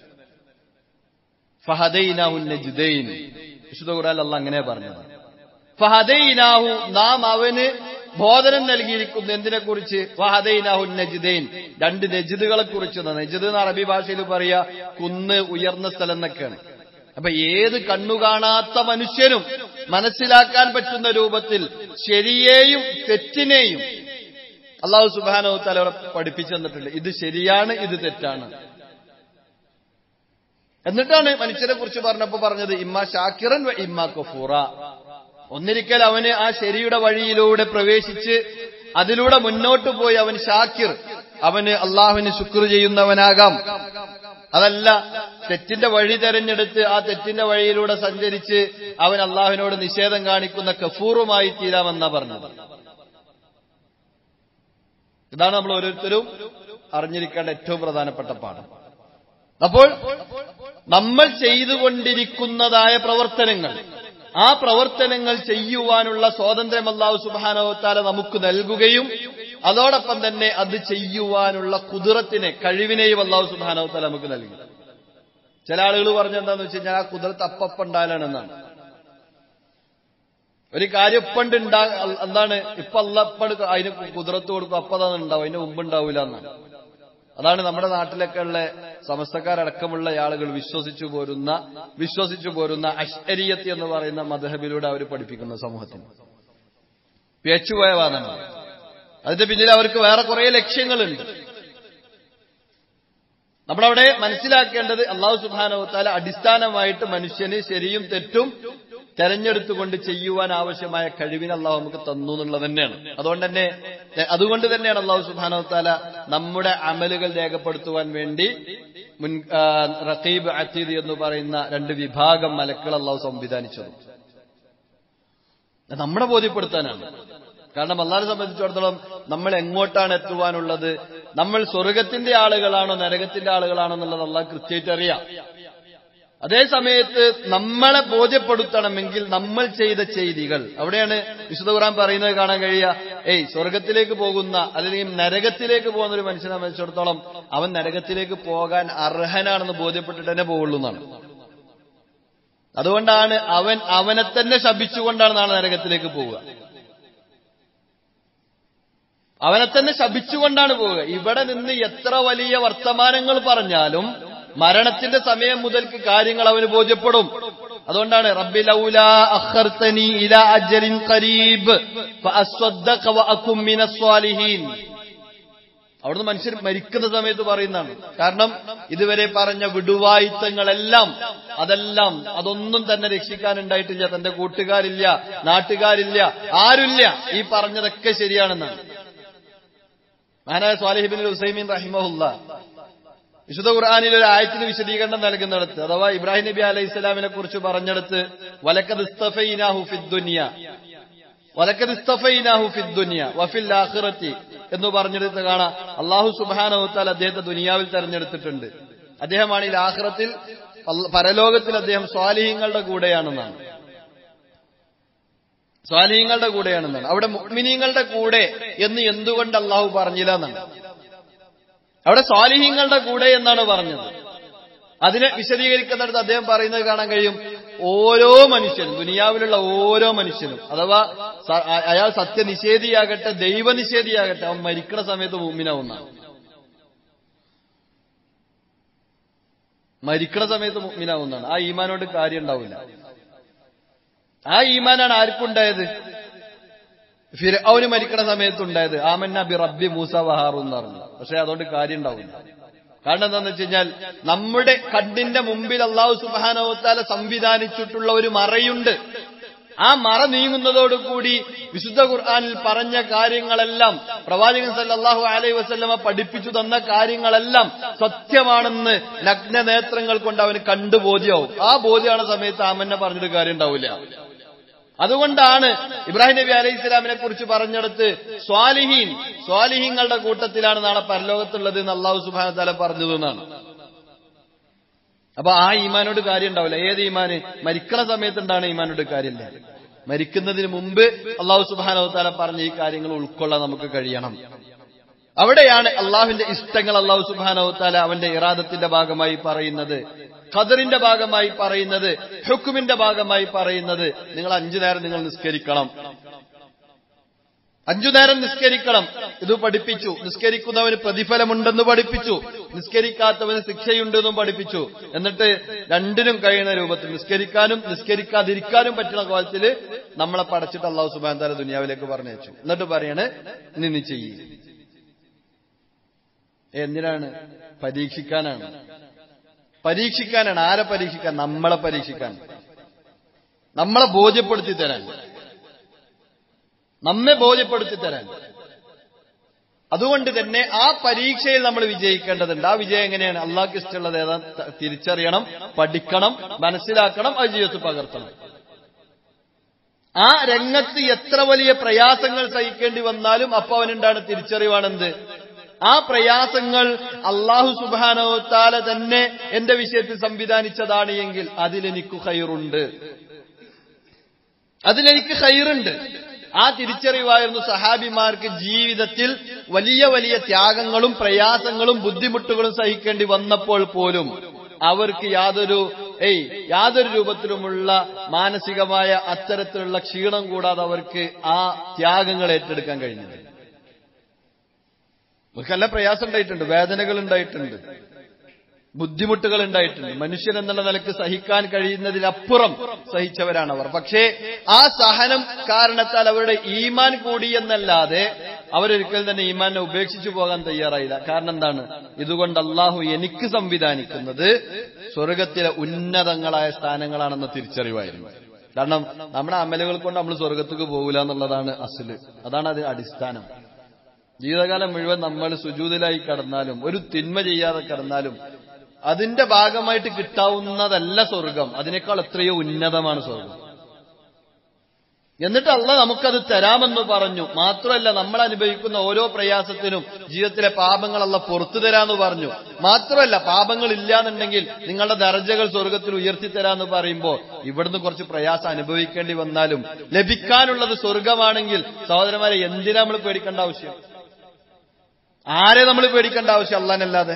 ഫഹദൈനാഹു നജ്ദൈൻ വിശുദ്ധ ഖുർആൻ അല്ല അങ്ങനെ പറഞ്ഞത് ഫഹദൈനാഹു നാം അവന് ബോധനം നൽകിയിരിക്കുന്നു എന്തിനെ കുറിച്ച് ഫഹദൈനാഹു നജ്ദൈൻ രണ്ട് നജിദുകളെ കുറിച്ച് നജിദ് എന്ന് അറബി ഭാഷയിൽ പറയാ കുന്ന് ഉയർന്ന സ്ഥലം എന്നൊക്കെയാണ് അപ്പൊ ഏത് കണ്ണു കാണാത്ത മനുഷ്യനും മനസ്സിലാക്കാൻ പറ്റുന്ന രൂപത്തിൽ ശരിയെയും തെറ്റിനെയും അള്ളാഹു സുബാനോ തല പഠിപ്പിച്ചു തന്നിട്ടുണ്ട് ഇത് ശരിയാണ് ഇത് തെറ്റാണ് എന്നിട്ടാണ് മനുഷ്യരെ കുറിച്ച് പറഞ്ഞപ്പോ പറഞ്ഞത് ഇമ്മ ഷാക്കിറൻ വ ഇമ്മ കഫൂറ ഒന്നിരിക്കൽ അവന് ആ ശരിയുടെ വഴിയിലൂടെ പ്രവേശിച്ച് അതിലൂടെ മുന്നോട്ട് പോയി അവൻ ഷാക്കിർ അവന് അള്ളാഹുവിന് ശുക്ർ ചെയ്യുന്നവനാകാം അതല്ല തെറ്റിന്റെ വഴി തെരഞ്ഞെടുത്ത് ആ തെറ്റിന്റെ വഴിയിലൂടെ സഞ്ചരിച്ച് അവൻ അള്ളാഹുവിനോട് നിഷേധം കാണിക്കുന്ന കഫൂറുമായി തീരാമെന്നാ പറഞ്ഞത് ഇതാണ് നമ്മൾ ഓരോരുത്തരും അറിഞ്ഞിരിക്കേണ്ട ഏറ്റവും പ്രധാനപ്പെട്ട പാഠം അപ്പോൾ നമ്മൾ ചെയ്തുകൊണ്ടിരിക്കുന്നതായ പ്രവർത്തനങ്ങൾ ആ പ്രവർത്തനങ്ങൾ ചെയ്യുവാനുള്ള സ്വാതന്ത്ര്യം അള്ളാഹു സുബാനവത്താല നമുക്ക് നൽകുകയും അതോടൊപ്പം തന്നെ അത് ചെയ്യുവാനുള്ള കുതിരത്തിനെ കഴിവിനെയും അള്ളാഹു സുബാനവത്താല നമുക്ക് നൽകി ചില ആളുകൾ പറഞ്ഞെന്താന്ന് വെച്ച് കഴിഞ്ഞാൽ ആ കുതിരത്ത് അപ്പപ്പുണ്ടായാലാണെന്നാണ് ഒരു കാര്യം ഇപ്പണ്ട് ഉണ്ടാ എന്താണ് ഇപ്പൊ അല്ലപ്പട് അതിന് കുതിരത്ത് കൊടുക്കും അപ്പതാണ് ഉണ്ടാവും അതിന് മുമ്പ് ഉണ്ടാവില്ല എന്നാണ് അതാണ് നമ്മുടെ നാട്ടിലൊക്കെ ഉള്ള സമസ്തക്കാരടക്കമുള്ള ആളുകൾ വിശ്വസിച്ചു പോരുന്ന വിശ്വസിച്ചു പോരുന്ന അശ്വരീയത്ത് എന്ന് പറയുന്ന മധബിലൂടെ അവർ പഠിപ്പിക്കുന്ന സമൂഹത്തിന് പേച്ചുപോയ വാദമാണ് അതിന്റെ പിന്നിൽ അവർക്ക് വേറെ കുറെ ലക്ഷ്യങ്ങളുണ്ട് നമ്മളവിടെ മനസ്സിലാക്കേണ്ടത് അള്ളാഹു സുബാനവത്താല അടിസ്ഥാനമായിട്ട് മനുഷ്യന് ശരിയും തെറ്റും തെരഞ്ഞെടുത്തുകൊണ്ട് ചെയ്യുവാൻ ആവശ്യമായ കഴിവിന് അള്ളാഹു നമുക്ക് തന്നു എന്നുള്ളത് തന്നെയാണ് അതുകൊണ്ട് തന്നെ അതുകൊണ്ട് തന്നെയാണ് അള്ളാഹു സുബാനവത്താല നമ്മുടെ അമലുകൾ രേഖപ്പെടുത്തുവാൻ വേണ്ടി മുൻ റഖീബ് അത്തീദ് എന്ന് പറയുന്ന രണ്ട് വിഭാഗം മലക്കൾ അള്ളാഹു സംവിധാനിച്ചത് നമ്മളെ ബോധ്യപ്പെടുത്താനാണ് കാരണം അള്ളാഹിനെ സംബന്ധിച്ചിടത്തോളം നമ്മൾ എങ്ങോട്ടാണ് എത്തുവാനുള്ളത് നമ്മൾ സ്വർഗത്തിന്റെ ആളുകളാണോ നരകത്തിന്റെ ആളുകളാണോ എന്നുള്ളത് അള്ളാഹ് കൃത്യമായിട്ട് അറിയാം അതേ സമയത്ത് നമ്മളെ ബോധ്യപ്പെടുത്തണമെങ്കിൽ നമ്മൾ ചെയ്ത ചെയ്തികൾ അവിടെയാണ് വിശുദ്ധ ഖുർആൻ പറയുന്നത് കാണാൻ കഴിയുക ഏയ് സ്വർഗത്തിലേക്ക് പോകുന്ന അല്ലെങ്കിൽ നരകത്തിലേക്ക് പോകുന്ന ഒരു മനുഷ്യനെ സംബന്ധിച്ചിടത്തോളം അവൻ നരകത്തിലേക്ക് പോകാൻ അർഹനാണെന്ന് ബോധ്യപ്പെട്ടിട്ട് തന്നെ പോകുള്ളൂ എന്നാണ് അതുകൊണ്ടാണ് അവൻ അവനെ തന്നെ ശപിച്ചുകൊണ്ടാണ് നാളെ നരകത്തിലേക്ക് പോവുക അവനെ തന്നെ ശപിച്ചുകൊണ്ടാണ് പോവുക ഇവിടെ നിന്ന് എത്ര വലിയ വർത്തമാനങ്ങൾ പറഞ്ഞാലും മരണത്തിന്റെ സമയം മുതൽക്ക് കാര്യങ്ങൾ അവന് ബോധ്യപ്പെടും അതുകൊണ്ടാണ് റബ്ബി ലൗല അഖർതനി ഇലാ അജലിൻ ഖരീബ് ഫഅസ്വദ്ദഖ വഅകും മിനസ് സ്വാലിഹീൻ അവിടുന്ന് മനുഷ്യർ മരിക്കുന്ന സമയത്ത് പറയുന്നതാണ് കാരണം ഇതുവരെ പറഞ്ഞ വിടുവായിത്തങ്ങളെല്ലാം അതെല്ലാം അതൊന്നും തന്നെ രക്ഷിക്കാനുണ്ടായിട്ടില്ല തന്റെ കൂട്ടുകാരില്ല നാട്ടുകാരില്ല ആരുമില്ല ഈ പറഞ്ഞതൊക്കെ ശരിയാണെന്നാണ് മഹാനായ സ്വാലിഹിബിൻ ഹുസൈമീൻ റഹിമഹുല്ല വിശുദ്ധ ഖുർആാനിൽ ഒരു ആയത്തിന് വിശദീകരണം നൽകുന്നിടത്ത് അഥവാ ഇബ്രാഹിം നബി അലൈഹി ഇസ്ലാമിനെ കുറിച്ച് പറഞ്ഞെടുത്ത് വലക്കത് ഇസ്തഫൈനാഹു ഫിദ്ദുനിയ വലക്കത് ഇസ്തഫൈനാഹു ഫിദ്ദുനിയ വഫിൽ ആഖിറത്തി എന്ന് പറഞ്ഞെടുത്ത് കാണാം അള്ളാഹു സുബാനവത്താൽ അദ്ദേഹത്തെ ദുനിയാവിൽ തെരഞ്ഞെടുത്തിട്ടുണ്ട് അദ്ദേഹമാണ് ഈ ആഖിറത്തിൽ പരലോകത്തിൽ അദ്ദേഹം സ്വാലിഹ്യങ്ങളുടെ കൂടെയാണെന്നാണ് സ്വാലിഹ്യങ്ങളുടെ കൂടെയാണെന്നാണ് അവിടെ മുക്മിനീങ്ങളുടെ കൂടെ എന്ന് എന്തുകൊണ്ട് അള്ളാഹു പറഞ്ഞില്ല എന്നാണ് അവിടെ സ്വാലിഹ്യങ്ങളുടെ കൂടെ എന്നാണ് പറഞ്ഞത് അതിനെ വിശദീകരിക്കുന്നിടത്ത് അദ്ദേഹം പറയുന്നത് കാണാൻ കഴിയും ഓരോ മനുഷ്യനും ദുനിയാവിലുള്ള ഓരോ മനുഷ്യനും അഥവാ അയാൾ സത്യനിഷേധിയാകട്ടെ ദൈവനിഷേധിയാകട്ടെ അവൻ മരിക്കുന്ന സമയത്ത് മുമ്മിനാവുന്നതാണ് മരിക്കുന്ന സമയത്ത് മുമ്മിനാവുന്നതാണ് ആ ഈമാനോട് കാര്യം ഉണ്ടാവില്ല ആ ഈമാനാണ് ആർക്കുണ്ടായത് ഫിർഔന് മരിക്കണ സമയത്തുണ്ടായത് ആമന്ന ബി റബ്ബി മൂസ വഹാറു എന്ന് പറഞ്ഞു പക്ഷെ അതുകൊണ്ട് കാര്യം ഉണ്ടാവില്ല കാരണം എന്താന്ന് വെച്ച് കഴിഞ്ഞാൽ നമ്മുടെ കണ്ണിന്റെ മുമ്പിൽ അള്ളാഹു സുബാനവത്താല സംവിധാനിച്ചിട്ടുള്ള ഒരു മറയുണ്ട് ആ മറ നീങ്ങുന്നതോടുകൂടി വിശുദ്ധ ഖുർആാനിൽ പറഞ്ഞ കാര്യങ്ങളെല്ലാം പ്രവാചകൻ സല്ലല്ലാഹു അലൈഹി വസല്ലമ പഠിപ്പിച്ചു തന്ന കാര്യങ്ങളെല്ലാം സത്യമാണെന്ന് നഗ്ന നേത്രങ്ങൾ കൊണ്ട് അവന് കണ്ടു ബോധ്യമാവും ആ ബോധ്യമാണ് സമയത്ത് ആമന്നെ പറഞ്ഞിട്ട് കാര്യം ഉണ്ടാവില്ല അതുകൊണ്ടാണ് ഇബ്രാഹിം നബി അലൈഹി ഇസ്ലാമിനെ കുറിച്ച് പറഞ്ഞെടുത്ത് സ്വാലിഹീൻ സ്വാലിഹീങ്ങളുടെ കൂട്ടത്തിലാണ് നാളെ പരലോകത്തുള്ളത് എന്ന് അള്ളാഹു സുബാന തല പറഞ്ഞത് എന്നാണ് അപ്പൊ ആ ഈമാനോട് കാര്യം ഉണ്ടാവില്ല ഏത് ഈമാന് മരിക്കണ സമയത്തുണ്ടാണ് ഈമാനോട് കാര്യമില്ല മരിക്കുന്നതിന് മുമ്പ് അള്ളാഹു സുബാനോ താല പറഞ്ഞ ഈ കാര്യങ്ങൾ ഉൾക്കൊള്ളാൻ നമുക്ക് കഴിയണം അവിടെയാണ് അള്ളാഹുവിന്റെ ഇഷ്ടങ്ങൾ അള്ളാഹു സുബാനോ താല അവന്റെ ഇറാദത്തിന്റെ ഭാഗമായി പറയുന്നത് ഖദറിന്റെ ഭാഗമായി പറയുന്നത് ഹുക്കുമിന്റെ ഭാഗമായി പറയുന്നത് നിങ്ങൾ അഞ്ചു നേരം നിങ്ങൾ നിസ്കരിക്കണം അഞ്ചു നേരം നിസ്കരിക്കണം ഇത് പഠിപ്പിച്ചു നിസ്കരിക്കുന്നവന് പ്രതിഫലമുണ്ടെന്ന് പഠിപ്പിച്ചു നിസ്കരിക്കാത്തവന് ശിക്ഷയുണ്ടെന്നും പഠിപ്പിച്ചു എന്നിട്ട് രണ്ടിനും കഴിയുന്ന രൂപത്തിൽ നിസ്കരിക്കാനും നിസ്കരിക്കാതിരിക്കാനും പറ്റുന്ന കോലത്തിൽ നമ്മളെ പടച്ചിട്ട് അള്ളാഹു സുബാൻ താല ദുനിയാവിലേക്ക് പറഞ്ഞയച്ചു എന്നിട്ട് പറയണ് നീ നീ ചെയ്യ് എന്തിനാണ് പരീക്ഷിക്കാനാണ് പരീക്ഷിക്കാനാണ് ആരെ പരീക്ഷിക്കാൻ നമ്മളെ പരീക്ഷിക്കാൻ നമ്മളെ ബോധ്യപ്പെടുത്തി തരാൻ നമ്മെ ബോധ്യപ്പെടുത്തി തരാൻ അതുകൊണ്ട് തന്നെ ആ പരീക്ഷയിൽ നമ്മൾ വിജയിക്കേണ്ടതുണ്ട് ആ വിജയം എങ്ങനെയാണ് അള്ളാഹ്ക്ക് ഇഷ്ടമുള്ളത് ഏതാ ത- തിരിച്ചറിയണം പഠിക്കണം മനസ്സിലാക്കണം അത് ജീവിതത്തിൽ പകർത്തണം ആ രംഗത്ത് എത്ര വലിയ പ്രയാസങ്ങൾ സഹിക്കേണ്ടി വന്നാലും അപ്പൊ അവനുണ്ടാണ് തിരിച്ചറിവാണെന്ത് ആ പ്രയാസങ്ങൾ അള്ളാഹു സുബാനോത്താല തന്നെ എന്റെ വിഷയത്തിൽ സംവിധാനിച്ചതാണ് എങ്കിൽ അതിലെനിക്ക് ഹൈറുണ്ട് അതിലെനിക്ക് ഹൈറുണ്ട് ആ തിരിച്ചറിവായിരുന്നു സഹാബിമാർക്ക് ജീവിതത്തിൽ വലിയ വലിയ ത്യാഗങ്ങളും പ്രയാസങ്ങളും ബുദ്ധിമുട്ടുകളും സഹിക്കേണ്ടി വന്നപ്പോൾ പോലും അവർക്ക് യാതൊരു ഏയ് യാതൊരു രൂപത്തിലുമുള്ള മാനസികമായ അത്തരത്തിലുള്ള ക്ഷീണം കൂടാതെ അവർക്ക് ആ ത്യാഗങ്ങൾ ഏറ്റെടുക്കാൻ കഴിഞ്ഞത് അവർക്ക് നല്ല പ്രയാസം ഉണ്ടായിട്ടുണ്ട് വേദനകൾ ഉണ്ടായിട്ടുണ്ട് ബുദ്ധിമുട്ടുകൾ ഉണ്ടായിട്ടുണ്ട് മനുഷ്യൻ എന്നുള്ള നിലക്ക് സഹിക്കാൻ കഴിയുന്നതിലപ്പുറം സഹിച്ചവരാണ് അവർ പക്ഷേ ആ സഹനം കാരണത്താൽ അവരുടെ ഈമാൻ കൂടി എന്നല്ലാതെ അവരൊരിക്കലും തന്നെ ഈമാനെ ഉപേക്ഷിച്ചു പോകാൻ തയ്യാറായില്ല കാരണം എന്താണ് ഇതുകൊണ്ട് അള്ളാഹു എനിക്ക് സംവിധാനിക്കുന്നത് സ്വർഗത്തിലെ ഉന്നതങ്ങളായ സ്ഥാനങ്ങളാണെന്ന തിരിച്ചറിവായിരുന്നു കാരണം നമ്മുടെ അമലുകൾ കൊണ്ട് നമ്മൾ സ്വർഗത്തേക്ക് പോകില്ല എന്നുള്ളതാണ് അസല് അതാണ് അത് അടിസ്ഥാനം ജീവിതകാലം മുഴുവൻ നമ്മൾ സുജൂതിലായി കടന്നാലും ഒരു തിന്മ ചെയ്യാതെ കടന്നാലും അതിന്റെ ഭാഗമായിട്ട് കിട്ടാവുന്നതല്ല സ്വർഗം അതിനേക്കാൾ എത്രയോ ഉന്നതമാണ് സ്വർഗം എന്നിട്ട് അല്ല നമുക്കത് തരാമെന്ന് പറഞ്ഞു മാത്രമല്ല നമ്മൾ അനുഭവിക്കുന്ന ഓരോ പ്രയാസത്തിനും ജീവിതത്തിലെ പാപങ്ങളല്ല പുറത്തു തരാന്ന് പറഞ്ഞു മാത്രമല്ല പാപങ്ങൾ ഇല്ലാന്നുണ്ടെങ്കിൽ നിങ്ങളുടെ ദർജകൾ സ്വർഗത്തിൽ ഉയർത്തി തരാന്ന് പറയുമ്പോൾ ഇവിടുന്ന് കുറച്ച് പ്രയാസം അനുഭവിക്കേണ്ടി വന്നാലും ലഭിക്കാനുള്ളത് സ്വർഗമാണെങ്കിൽ സഹോദരന്മാരെ എന്തിനാ നമ്മൾ പേടിക്കേണ്ട ആവശ്യം ആരെ നമ്മൾ പേടിക്കേണ്ട ആവശ്യം അള്ളാനല്ലാതെ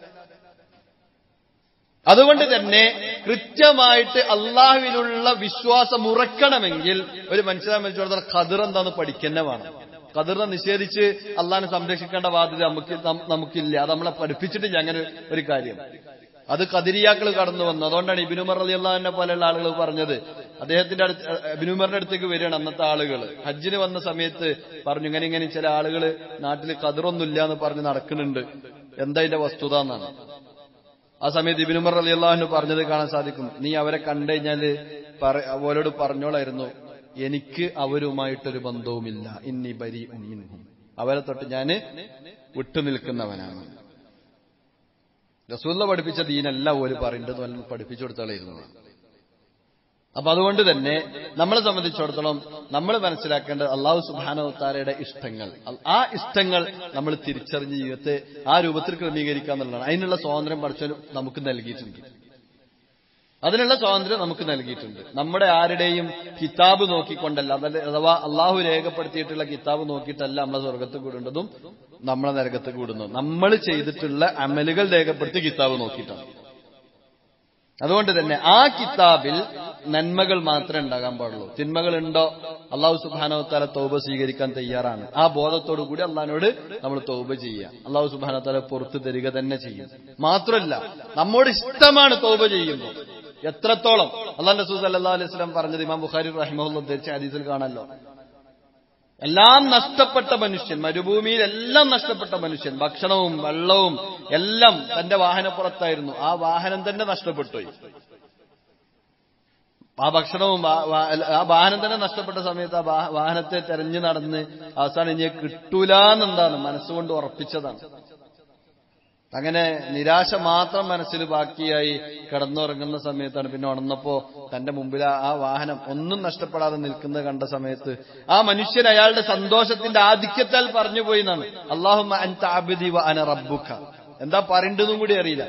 അതുകൊണ്ട് തന്നെ കൃത്യമായിട്ട് അള്ളാഹുവിലുള്ള വിശ്വാസം ഉറക്കണമെങ്കിൽ ഒരു മനുഷ്യനെ സംബന്ധിച്ചിടത്തോളം ഖദർ എന്താന്ന് പഠിക്കന്നെ വേണം ഖദറിനെ നിഷേധിച്ച് അള്ളാഹിനെ സംരക്ഷിക്കേണ്ട ബാധ്യത നമുക്ക് നം- നമുക്കില്ല അത് നമ്മളെ പഠിപ്പിച്ചിട്ടില്ല അങ്ങനെ ഒരു കാര്യം അത് കതിരിയാക്കൾ കടന്നു വന്നു അതുകൊണ്ടാണ് ഇബിനുമർ അലി അള്ളാഹിനെ പോലെയുള്ള ആളുകൾ പറഞ്ഞത് അദ്ദേഹത്തിന്റെ അടുത്ത് ഇബിനുമറിന്റെ അടുത്തേക്ക് വരികയാണ് അന്നത്തെ ആളുകൾ ഹജ്ജിന് വന്ന സമയത്ത് പറഞ്ഞു ഇങ്ങനെ ഇങ്ങനെ ചില ആളുകൾ നാട്ടിൽ കതിറൊന്നുമില്ല എന്ന് പറഞ്ഞ് നടക്കുന്നുണ്ട് എന്താ ഇതിന്റെ വസ്തുത എന്നാണ് ആ സമയത്ത് ഇബിനുമർ അലി അള്ളാഹുന് പറഞ്ഞത് കാണാൻ സാധിക്കും നീ അവരെ കണ്ടു കഴിഞ്ഞാല് പറ- അവരോട് പറഞ്ഞോളായിരുന്നു എനിക്ക് അവരുമായിട്ടൊരു ബന്ധവുമില്ല ഇന്നി ബരി ഉമ്മിൻഹും അവരെ തൊട്ട് ഞാന് വിട്ടുനിൽക്കുന്നവനാണ് റസൂല്ല പഠിപ്പിച്ച ദീനല്ല ഒരു പറയുന്നത് വല്ല പഠിപ്പിച്ചു കൊടുത്താളായിരുന്നു അപ്പൊ അതുകൊണ്ട് തന്നെ നമ്മളെ സംബന്ധിച്ചിടത്തോളം നമ്മൾ മനസ്സിലാക്കേണ്ടത് അള്ളാഹു സുബാനോത്താരയുടെ ഇഷ്ടങ്ങൾ ആ ഇഷ്ടങ്ങൾ നമ്മൾ തിരിച്ചറിഞ്ഞ് ജീവിതത്തെ ആ രൂപത്തിൽ ക്രമീകരിക്കുക എന്നുള്ളതാണ് അതിനുള്ള സ്വാതന്ത്ര്യം പഠിച്ചവന് നമുക്ക് നൽകിയിട്ടുണ്ട് അതിനുള്ള സ്വാതന്ത്ര്യം നമുക്ക് നൽകിയിട്ടുണ്ട് നമ്മുടെ ആരുടെയും കിതാബ് നോക്കിക്കൊണ്ടല്ല അതല്ല അഥവാ അള്ളാഹു രേഖപ്പെടുത്തിയിട്ടുള്ള കിതാബ് നോക്കിയിട്ടല്ല നമ്മളെ സ്വർഗത്ത് കൂടുന്നതും നമ്മളെ നരകത്ത് കൂടുന്നതും നമ്മൾ ചെയ്തിട്ടുള്ള അമലുകൾ രേഖപ്പെടുത്തി കിതാബ് നോക്കിയിട്ടാണ് അതുകൊണ്ട് തന്നെ ആ കിതാബിൽ നന്മകൾ മാത്രമേ ഉണ്ടാകാൻ പാടുള്ളൂ തിന്മകൾ ഉണ്ടോ അള്ളാഹു സുബാനോത്താല തൗബ സ്വീകരിക്കാൻ തയ്യാറാണ് ആ ബോധത്തോടു കൂടി അള്ളഹാനോട് നമ്മൾ തൗബ ചെയ്യുക അള്ളാഹു സുബാനോത്താല പുറത്തു തരിക തന്നെ ചെയ്യും മാത്രമല്ല നമ്മോട് ഇഷ്ടമാണ് തൗബ ചെയ്യുമ്പോൾ എത്രത്തോളം അള്ളാഹ് റസൂസ് അല്ലാ അലൈഹി സ്വലം പറഞ്ഞത് ഇമാം ബുഖാരി റഹിമുള്ള ധരിച്ച ഹദീസിൽ കാണാമല്ലോ എല്ലാം നഷ്ടപ്പെട്ട മനുഷ്യൻ മരുഭൂമിയിൽ എല്ലാം നഷ്ടപ്പെട്ട മനുഷ്യൻ ഭക്ഷണവും വെള്ളവും എല്ലാം തന്റെ വാഹനപ്പുറത്തായിരുന്നു ആ വാഹനം തന്നെ നഷ്ടപ്പെട്ടു ആ ഭക്ഷണവും വാ- വാ- ആ വാഹനം തന്നെ നഷ്ടപ്പെട്ട സമയത്ത് ആ വാ- വാഹനത്തെ തെരഞ്ഞു നടന്ന് അവസാനം ഇനി കിട്ടൂലെന്നെന്താണ് മനസ്സുകൊണ്ട് ഉറപ്പിച്ചതാണ് അങ്ങനെ നിരാശ മാത്രം മനസ്സിൽ ബാക്കിയായി കിടന്നുറങ്ങുന്ന സമയത്താണ് പിന്നെ ഉണർന്നപ്പോ തന്റെ മുമ്പിൽ ആ- ആ വാഹനം ഒന്നും നഷ്ടപ്പെടാതെ നിൽക്കുന്നത് കണ്ട സമയത്ത് ആ മനുഷ്യൻ അയാളുടെ സന്തോഷത്തിന്റെ ആധിക്യത്താൽ പറഞ്ഞു പോയി എന്നാണ് അള്ളാഹുമ്മ അൻത അബ്ദി വ അന റബ്ബുക എന്താ പറയേണ്ടതും കൂടി അറിയില്ല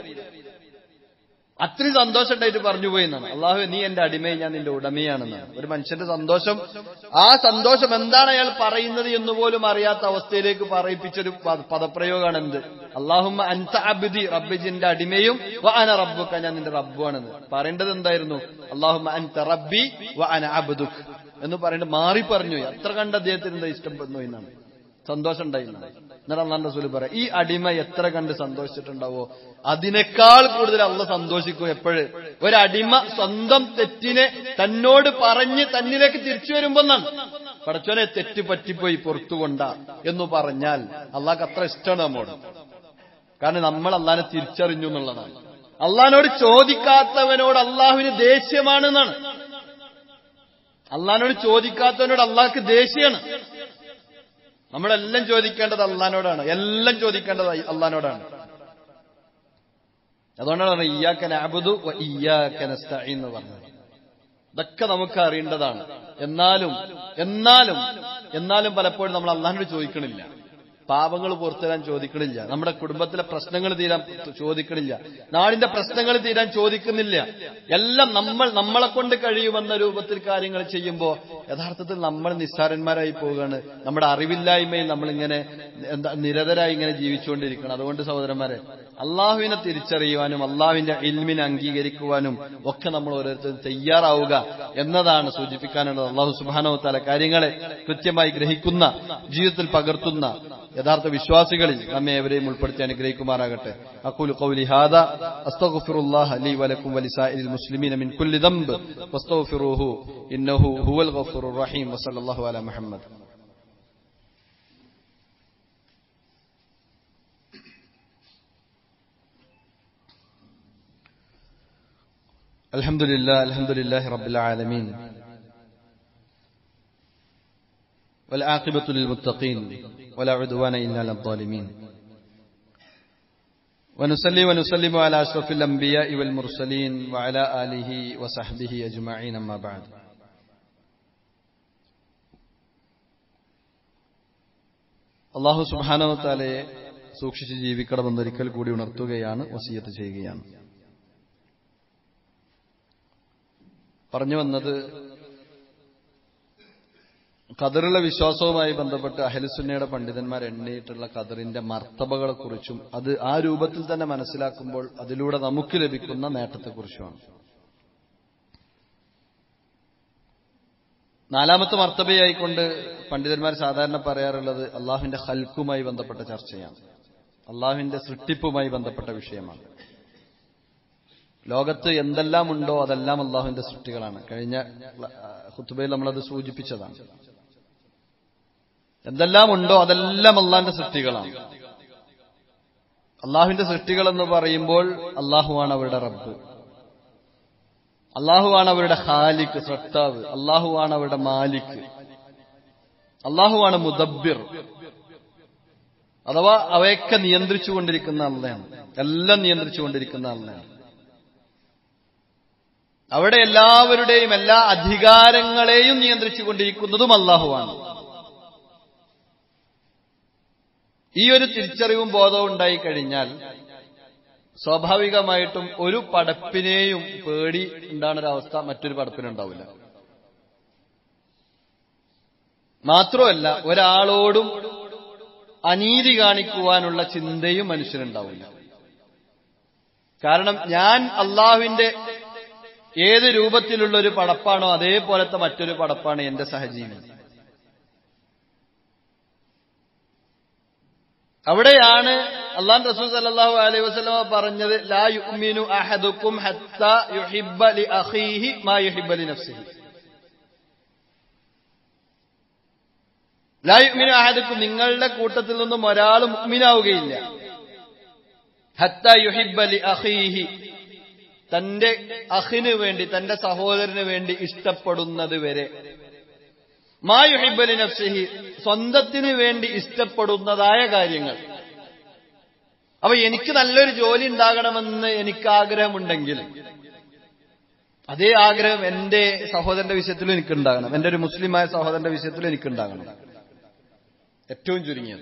അത്രയും സന്തോഷം ഉണ്ടായിട്ട് പറഞ്ഞു പോയി എന്നാണ് അള്ളാഹു നീ എന്റെ അടിമയെ ഞാൻ നിന്റെ ഉടമയാണെന്നാണ് ഒരു മനുഷ്യന്റെ സന്തോഷം ആ സന്തോഷം എന്താണ് അയാൾ പറയുന്നത് എന്ന് പോലും അറിയാത്ത അവസ്ഥയിലേക്ക് പറയിപ്പിച്ചൊരു പ- പദപ്രയോഗമാണ് എന്ത് അള്ളാഹുമ്മ അൻത അബ്ദി റബ്ബിജിന്റെ അടിമയും വ അന റബ്ബുക്ക ഞാൻ നിന്റെ റബ്ബുവാണെന്ന് പറയേണ്ടത് എന്തായിരുന്നു അള്ളാഹുമ്മ അൻത റബ്ബി വ അന അബ്ദുക് എന്ന് പറയേണ്ടത് മാറി പറഞ്ഞു പോയി. അത്ര കണ്ട് അദ്ദേഹത്തിന് എന്താ ഇഷ്ടപ്പെടുന്നു എന്നാണ് സന്തോഷം ഉണ്ടായിരുന്നു എന്നാൽ അള്ളാൻ റസൂൽ പറയാം ഈ അടിമ എത്ര കണ്ട് സന്തോഷിച്ചിട്ടുണ്ടാവോ അതിനേക്കാൾ കൂടുതൽ അള്ള സന്തോഷിക്കും എപ്പോഴ് ഒരടിമ സ്വന്തം തെറ്റിനെ തന്നോട് പറഞ്ഞ് തന്നിലേക്ക് തിരിച്ചു വരുമ്പോ എന്നാണ് പടച്ചോനെ തെറ്റ് പറ്റിപ്പോയി പുറത്തുകൊണ്ട എന്ന് പറഞ്ഞാൽ അള്ളാഹ്ക്ക് അത്ര ഇഷ്ടമാണ് നമ്മോട് കാരണം നമ്മൾ അള്ളാഹിനെ തിരിച്ചറിഞ്ഞു എന്നുള്ളതാണ് അള്ളഹാനോട് ചോദിക്കാത്തവനോട് അള്ളാഹുവിന് ദേഷ്യമാണെന്നാണ് അള്ളഹാനോട് ചോദിക്കാത്തവനോട് അള്ളാഹ്ക്ക് ദേഷ്യമാണ് നമ്മളെല്ലാം ചോദിക്കേണ്ടത് അള്ളഹാനോടാണ് എല്ലാം ചോദിക്കേണ്ടത് അള്ളഹാനോടാണ് അതുകൊണ്ടാണ് പറഞ്ഞത് ഇയ്യാക്കൻ അബുദു ഇയ്യാക്കൻ എന്ന് പറഞ്ഞത് ഇതൊക്കെ നമുക്ക് അറിയേണ്ടതാണ് എന്നാലും എന്നാലും എന്നാലും പലപ്പോഴും നമ്മൾ അള്ളഹാനോട് ചോദിക്കണില്ല പാപങ്ങൾ പുറത്തുതരാൻ ചോദിക്കണില്ല നമ്മുടെ കുടുംബത്തിലെ പ്രശ്നങ്ങൾ തീരാൻ ചോദിക്കണില്ല നാടിന്റെ പ്രശ്നങ്ങൾ തീരാൻ ചോദിക്കുന്നില്ല എല്ലാം നമ്മൾ നമ്മളെ കൊണ്ട് കഴിയുമെന്ന രൂപത്തിൽ കാര്യങ്ങൾ ചെയ്യുമ്പോൾ യഥാർത്ഥത്തിൽ നമ്മൾ നിസ്സാരന്മാരായി പോവുകയാണ് നമ്മുടെ അറിവില്ലായ്മയിൽ നമ്മളിങ്ങനെ എന്താ നിരതരായി ഇങ്ങനെ ജീവിച്ചുകൊണ്ടിരിക്കണം അതുകൊണ്ട് സഹോദരന്മാരെ അള്ളാഹുവിനെ തിരിച്ചറിയുവാനും അള്ളാഹുവിന്റെ ഇൽമിനെ അംഗീകരിക്കുവാനും ഒക്കെ നമ്മൾ ഓരോരുത്തരും തയ്യാറാവുക എന്നതാണ് സൂചിപ്പിക്കാനുള്ളത് അള്ളാഹു സുബാനോ തല കാര്യങ്ങളെ കൃത്യമായി ഗ്രഹിക്കുന്ന ജീവിതത്തിൽ പകർത്തുന്ന യഥാർത്ഥ വിശ്വാസികളിൽ നമ്മെ എവരെയും ഉൾപ്പെടുത്തി അനുഗ്രഹിക്കുമാറാകട്ടെ അഖൂലു ഖൗലി ഹാദാ അസ്തഗ്ഫിറുല്ലാഹ ലി വലക്കും വലിസാഇരിൽ മുസ്ലിമീന മിൻ കുല്ലി ദംബ് വസ്തഗ്ഫിറൂഹു ഇന്നഹു ഹുവൽ ഗഫൂറുർ റഹീം വസല്ലല്ലാഹു അലാ മുഹമ്മദ് الحمد لله الحمد لله رب العالمين والعاقبة للمتقين ولا عدوان إلا على الظالمين ونصلي ونسلم على أشرف الأنبياء والمرسلين وعلى آله وصحبه أجمعين أما بعد അള്ളാഹു സുബാനവത്താലയെ സൂക്ഷിച്ച് ജീവിക്കണമെന്നൊരിക്കൽ കൂടി ഉണർത്തുകയാണ് വസീയത്ത് ചെയ്യുകയാണ് പറഞ്ഞു വന്നത് ഖദറുള്ള വിശ്വാസവുമായി ബന്ധപ്പെട്ട് അഹലുസുന്നയുടെ പണ്ഡിതന്മാർ എണ്ണിയിട്ടുള്ള ഖദറിന്റെ മർത്തബകളെ കുറിച്ചും അത് ആ രൂപത്തിൽ തന്നെ മനസ്സിലാക്കുമ്പോൾ അതിലൂടെ നമുക്ക് ലഭിക്കുന്ന നേട്ടത്തെക്കുറിച്ചുമാണ് നാലാമത്തെ മർത്തബയായിക്കൊണ്ട് പണ്ഡിതന്മാർ സാധാരണ പറയാറുള്ളത് അള്ളാഹുവിന്റെ ഹൽക്കുമായി ബന്ധപ്പെട്ട ചർച്ചയാണ് അള്ളാഹുവിന്റെ സൃഷ്ടിപ്പുമായി ബന്ധപ്പെട്ട വിഷയമാണ് ലോകത്ത് എന്തെല്ലാം ഉണ്ടോ അതെല്ലാം അള്ളാഹുവിന്റെ സൃഷ്ടികളാണ് കഴിഞ്ഞ ഹുത്തുബയിൽ നമ്മളത് സൂചിപ്പിച്ചതാണ് എന്തെല്ലാം ഉണ്ടോ അതെല്ലാം അള്ളാഹിന്റെ സൃഷ്ടികളാണ് അള്ളാഹുവിന്റെ സൃഷ്ടികൾ എന്ന് പറയുമ്പോൾ അള്ളാഹുവാണ് അവരുടെ റബ്ബ് അള്ളാഹുവാണ് അവരുടെ ഖാലിക്ക് സൃഷ്ടാവ് അള്ളാഹുവാണ് അവരുടെ മാലിക്ക് അള്ളാഹുവാണ് മുദബ്ബിർ അഥവാ അവയൊക്കെ നിയന്ത്രിച്ചുകൊണ്ടിരിക്കുന്ന അള്ളയാണ് എല്ലാം നിയന്ത്രിച്ചുകൊണ്ടിരിക്കുന്ന അള്ളയാണ് അവിടെ എല്ലാവരുടെയും എല്ലാ അധികാരങ്ങളെയും നിയന്ത്രിച്ചുകൊണ്ടിരിക്കുന്നതും അള്ളാഹുവാണ് ഈ ഒരു തിരിച്ചറിവും ബോധവും ഉണ്ടായി കഴിഞ്ഞാൽ സ്വാഭാവികമായിട്ടും ഒരു പടപ്പിനെയും പേടി ഉണ്ടാകുന്നൊരവസ്ഥ മറ്റൊരു പടപ്പിനുണ്ടാവില്ല മാത്രമല്ല ഒരാളോടും അനീതി കാണിക്കുവാനുള്ള ചിന്തയും മനുഷ്യനുണ്ടാവില്ല കാരണം ഞാൻ അള്ളാഹുവിന്റെ ഏത് രൂപത്തിലുള്ള ഒരു പടപ്പാണോ അതേപോലത്തെ മറ്റൊരു പടപ്പാണ് എന്റെ സഹജീവി അവിടെയാണ് അള്ളാൻ റസൂൽ സല്ലല്ലാഹു അലൈഹി വസല്ലമ പറഞ്ഞത് ലാ യുഅ്മിനു അഹദുക്കും ഹത്താ യുഹിബ്ബ ലി അഖീഹി മാ യുഹിബ്ബ ലി നഫ്സിഹി ലാ യുഅ്മിനു അഹദുക്കും നിങ്ങളുടെ കൂട്ടത്തിൽ നിന്നും ഒരാൾ മുഅ്മിനാവുകയില്ല ഹത്താ യുഹിബ്ബ ലി അഖീഹി തന്റെ അഹിന് വേണ്ടി തന്റെ സഹോദരന് വേണ്ടി ഇഷ്ടപ്പെടുന്നത് വരെ മായുഹിബലി നഫ്സിഹി സ്വന്തത്തിന് വേണ്ടി ഇഷ്ടപ്പെടുന്നതായ കാര്യങ്ങൾ അപ്പൊ എനിക്ക് നല്ലൊരു ജോലി ഉണ്ടാകണമെന്ന് എനിക്ക് ആഗ്രഹമുണ്ടെങ്കിൽ അതേ ആഗ്രഹം എന്റെ സഹോദരന്റെ വിഷയത്തിലും എനിക്കുണ്ടാകണം എന്റെ ഒരു മുസ്ലിമായ സഹോദരന്റെ വിഷയത്തിലും എനിക്കുണ്ടാകണം ഏറ്റവും ചുരുങ്ങിയത്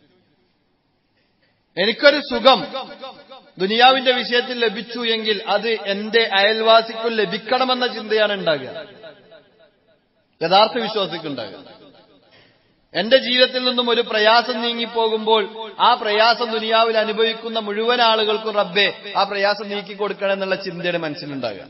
എനിക്കൊരു സുഖം ദുനിയാവിന്റെ വിഷയത്തിൽ ലഭിച്ചു എങ്കിൽ അത് എന്റെ അയൽവാസിക്കും ലഭിക്കണമെന്ന ചിന്തയാണ് ഉണ്ടാകുക യഥാർത്ഥ വിശ്വാസിക്കുണ്ടാകുക എന്റെ ജീവിതത്തിൽ നിന്നും ഒരു പ്രയാസം നീങ്ങിപ്പോകുമ്പോൾ ആ പ്രയാസം ദുനിയാവിൽ അനുഭവിക്കുന്ന മുഴുവൻ ആളുകൾക്കും റബ്ബെ ആ പ്രയാസം നീക്കി കൊടുക്കണം എന്നുള്ള ചിന്തയുടെ മനസ്സിലുണ്ടാകുക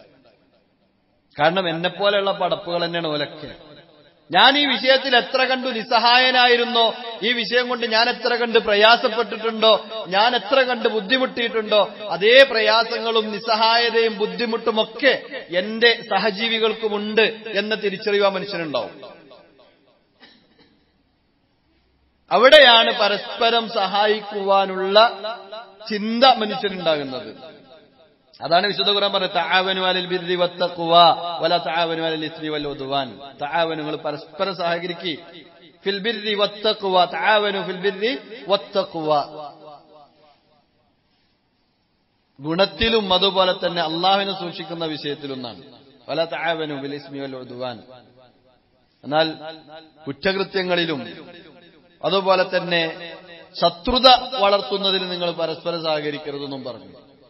കാരണം എന്നെപ്പോലെയുള്ള പടപ്പുകൾ തന്നെയാണ് ഓലൊക്കെ ഞാൻ ഈ വിഷയത്തിൽ എത്ര കണ്ടു നിസ്സഹായനായിരുന്നോ ഈ വിഷയം കൊണ്ട് ഞാൻ എത്ര കണ്ട് പ്രയാസപ്പെട്ടിട്ടുണ്ടോ ഞാൻ എത്ര കണ്ട് ബുദ്ധിമുട്ടിയിട്ടുണ്ടോ അതേ പ്രയാസങ്ങളും നിസ്സഹായതയും ബുദ്ധിമുട്ടുമൊക്കെ എന്റെ സഹജീവികൾക്കുമുണ്ട് എന്ന തിരിച്ചറിവ് ആ മനുഷ്യനുണ്ടാവും അവിടെയാണ് പരസ്പരം സഹായിക്കുവാനുള്ള ചിന്ത മനുഷ്യനുണ്ടാകുന്നത് അതാണ് വിശുദ്ധ ഖുർആൻ പറഞ്ഞത് തആവനു അലൽ ബിർരി വത്തഖ്വ വല തആവനു അലൽ ഇസ്മി വൽ ഉദ്വാൻ തആവനു നിങ്ങൾ പരസ്പരം സഹകരിക്കി ഫിൽ ബിർരി വത്തഖ്വ തആവനു ഫിൽ ബിർരി വത്തഖ്വ ഗുണത്തിലും അതുപോലെ തന്നെ അള്ളാഹുവിനെ സൂക്ഷിക്കുന്ന വിഷയത്തിലൊന്നാണ് വല തആവനു ബിൽ ഇസ്മി വൽ ഉദ്വാൻ എന്നാൽ കുറ്റകൃത്യങ്ങളിലും അതുപോലെ തന്നെ ശത്രുത വളർത്തുന്നതിൽ നിങ്ങൾ പരസ്പരം സഹകരിക്കരുതെന്നും പറഞ്ഞു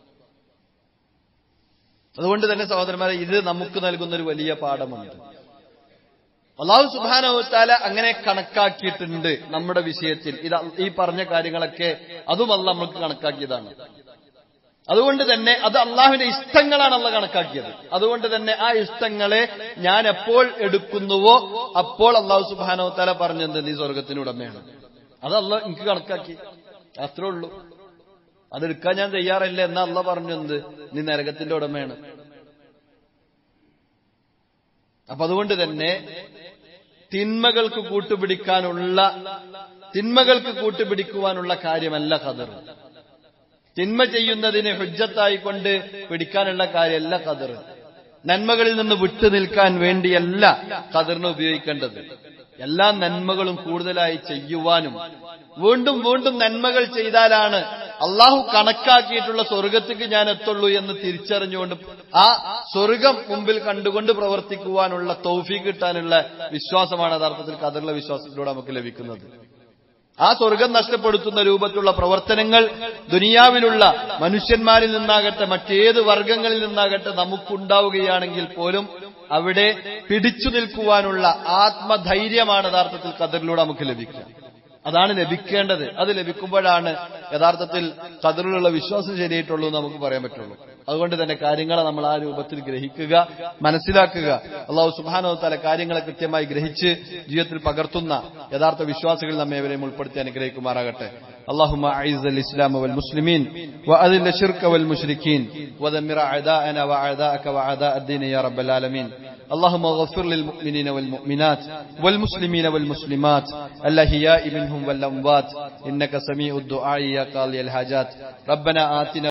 അതുകൊണ്ട് തന്നെ സഹോദരന്മാരെ ഇത് നമുക്ക് നൽകുന്ന ഒരു വലിയ പാഠമുണ്ട് അള്ളാഹു സുബാനവത്താല അങ്ങനെ കണക്കാക്കിയിട്ടുണ്ട് നമ്മുടെ വിഷയത്തിൽ ഇത് ഈ പറഞ്ഞ കാര്യങ്ങളൊക്കെ അതുമല്ല നമുക്ക് കണക്കാക്കിയതാണ് അതുകൊണ്ട് തന്നെ അത് അള്ളാഹുവിന്റെ ഇഷ്ടങ്ങളാണ് അള്ള കണക്കാക്കിയത് അതുകൊണ്ട് തന്നെ ആ ഇഷ്ടങ്ങളെ ഞാൻ എപ്പോൾ എടുക്കുന്നുവോ അപ്പോൾ അള്ളാഹു സുബാനവത്താല പറഞ്ഞത് നീ സ്വർഗത്തിന് ഉടമയാണ് അത് അള്ള എനിക്ക് കണക്കാക്കി അത്രേ ഉള്ളൂ അതെടുക്കാൻ ഞാൻ തയ്യാറല്ല എന്നാ അള്ള പറഞ്ഞത് നീ നരകത്തിന്റെ ഉടമയാണ് അപ്പൊ അതുകൊണ്ട് തന്നെ തിന്മകൾക്ക് കൂട്ടുപിടിക്കാനുള്ള തിന്മകൾക്ക് കൂട്ടുപിടിക്കുവാനുള്ള കാര്യമല്ല ഖദർ തിന്മ ചെയ്യുന്നതിന് ഹുജ്ജത്തായിക്കൊണ്ട് പിടിക്കാനുള്ള കാര്യമല്ല ഖദർ നന്മകളിൽ നിന്ന് വിട്ടു നിൽക്കാൻ വേണ്ടിയല്ല ഖദറിനെ ഉപയോഗിക്കേണ്ടത് എല്ലാ നന്മകളും കൂടുതലായി ചെയ്യുവാനും വീണ്ടും വീണ്ടും നന്മകൾ ചെയ്താലാണ് അള്ളാഹു കണക്കാക്കിയിട്ടുള്ള സ്വർഗത്തേക്ക് ഞാൻ എത്തുള്ളൂ എന്ന് തിരിച്ചറിഞ്ഞുകൊണ്ട് ആ സ്വർഗം മുമ്പിൽ കണ്ടുകൊണ്ട് പ്രവർത്തിക്കുവാനുള്ള തൗഫീക്ക് കിട്ടാനുള്ള വിശ്വാസമാണ് യഥാർത്ഥത്തിൽ കഥറുള്ള വിശ്വാസത്തിലൂടെ നമുക്ക് ലഭിക്കുന്നത് ആ സ്വർഗം നഷ്ടപ്പെടുത്തുന്ന രൂപത്തിലുള്ള പ്രവർത്തനങ്ങൾ ദുനിയാവിലുള്ള മനുഷ്യന്മാരിൽ നിന്നാകട്ടെ മറ്റേത് വർഗങ്ങളിൽ നിന്നാകട്ടെ നമുക്കുണ്ടാവുകയാണെങ്കിൽ പോലും അവിടെ പിടിച്ചു നിൽക്കുവാനുള്ള ആത്മധൈര്യമാണ് യഥാർത്ഥത്തിൽ കതിറിലൂടെ നമുക്ക് ലഭിക്കുക അതാണ് ലഭിക്കേണ്ടത് അത് ലഭിക്കുമ്പോഴാണ് യഥാർത്ഥത്തിൽ കതിറിലുള്ള വിശ്വാസം ശരിയായിട്ടുള്ളൂ എന്ന് നമുക്ക് പറയാൻ പറ്റുള്ളൂ അതുകൊണ്ട് തന്നെ കാര്യങ്ങളെ നമ്മൾ ആ രൂപത്തിൽ ഗ്രഹിക്കുക മനസ്സിലാക്കുക അള്ളാഹു സുബാനോ തല കാര്യങ്ങളെ കൃത്യമായി ഗ്രഹിച്ച് ജീവിതത്തിൽ പകർത്തുന്ന യഥാർത്ഥ വിശ്വാസികൾ നമ്മെ ഇവരെയും ഉൾപ്പെടുത്തി അനുഗ്രഹിക്കുമാറാകട്ടെ اللهم أعز الإسلام والمسلمين وأذل الشرك والمشركين ودمر أعداءنا وأعداءك وأعداء الدين يا رب العالمين اللهم اغفر للمؤمنين والمؤمنات والمسلمين والمسلمات الأحياء منهم والأموات إنك سميع الدعاء يا قاضي الحاجات ربنا آتنا